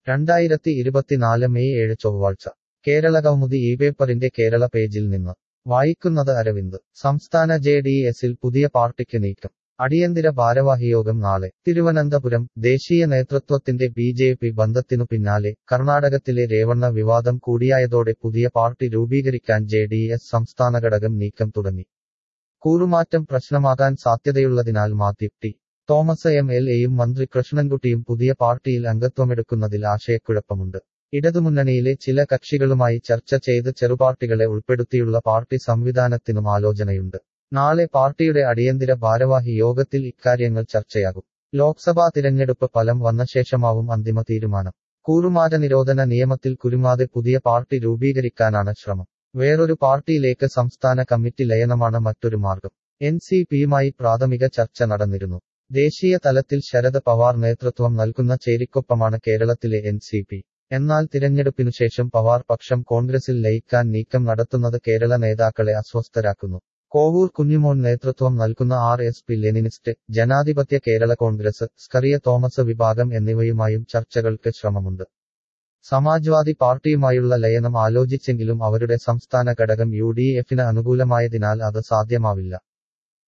രണ്ടായിരത്തി ഇരുപത്തിനാല് മെയ് ഏഴ് ചൊവ്വാഴ്ച കേരള കൗമുദി ഈ പേപ്പറിന്റെ കേരള പേജിൽ നിന്ന് വായിക്കുന്നത് അരവിന്ദ് സംസ്ഥാന ജെ ഡി എസിൽ പുതിയ പാർട്ടിക്ക് നീക്കം അടിയന്തര ഭാരവാഹിയോഗം നാളെ തിരുവനന്തപുരം ദേശീയ നേതൃത്വത്തിന്റെ ബി ജെ പി ബന്ധത്തിനു പിന്നാലെ കർണാടകത്തിലെ രേവണ്ണ വിവാദം കൂടിയായതോടെ പുതിയ പാർട്ടി രൂപീകരിക്കാൻ ജെ ഡി എസ് സംസ്ഥാന ഘടകം നീക്കം തുടങ്ങി കൂറുമാറ്റം പ്രശ്നമാകാൻ സാധ്യതയുള്ളതിനാൽ Mathew T Thomas M L എയും മന്ത്രി കൃഷ്ണൻകുട്ടിയും പുതിയ പാർട്ടിയിൽ അംഗത്വമെടുക്കുന്നതിൽ ആശയക്കുഴപ്പമുണ്ട് ഇടതുമുന്നണിയിലെ ചില കക്ഷികളുമായി ചർച്ച ചെയ്ത് ചെറുപാർട്ടികളെ ഉൾപ്പെടുത്തിയുള്ള പാർട്ടി സംവിധാനത്തിനും ആലോചനയുണ്ട് നാളെ പാർട്ടിയുടെ അടിയന്തര ഭാരവാഹി യോഗത്തിൽ ഇക്കാര്യങ്ങൾ ചർച്ചയാകും ലോക്സഭാ തിരഞ്ഞെടുപ്പ് ഫലം വന്ന ശേഷമാവും അന്തിമ തീരുമാനം കൂറുമാറ്റ നിരോധന നിയമത്തിൽ കുരുമാതെ പുതിയ പാർട്ടി രൂപീകരിക്കാനാണ് ശ്രമം വേറൊരു പാർട്ടിയിലേക്ക് സംസ്ഥാന കമ്മിറ്റി ലയനമാണ് മറ്റൊരു മാർഗം എൻ സി പിയുമായി പ്രാഥമിക ചർച്ച നടന്നിരുന്നു ദേശീയ തലത്തിൽ ശരത് പവാർ നേതൃത്വം നൽകുന്ന ചേരിക്കൊപ്പമാണ് കേരളത്തിലെ എൻ സി പി എന്നാൽ തിരഞ്ഞെടുപ്പിനുശേഷം പവാർ പക്ഷം കോൺഗ്രസിൽ ലയിക്കാൻ നീക്കം നടത്തുന്നത് കേരള നേതാക്കളെ അസ്വസ്ഥരാക്കുന്നു കോവൂർ കുഞ്ഞുമോൻ നേതൃത്വം നൽകുന്ന ആർ എസ് പി ലെനിനിസ്റ്റ് ജനാധിപത്യ കേരള കോൺഗ്രസ് സ്കറിയ തോമസ് വിഭാഗം എന്നിവയുമായും ചർച്ചകൾക്ക് ശ്രമമുണ്ട് സമാജ്വാദി പാർട്ടിയുമായുള്ള ലയനം ആലോചിച്ചെങ്കിലും അവരുടെ സംസ്ഥാന ഘടകം യു ഡി എഫിന് അനുകൂലമായതിനാൽ അത് സാധ്യമാവില്ല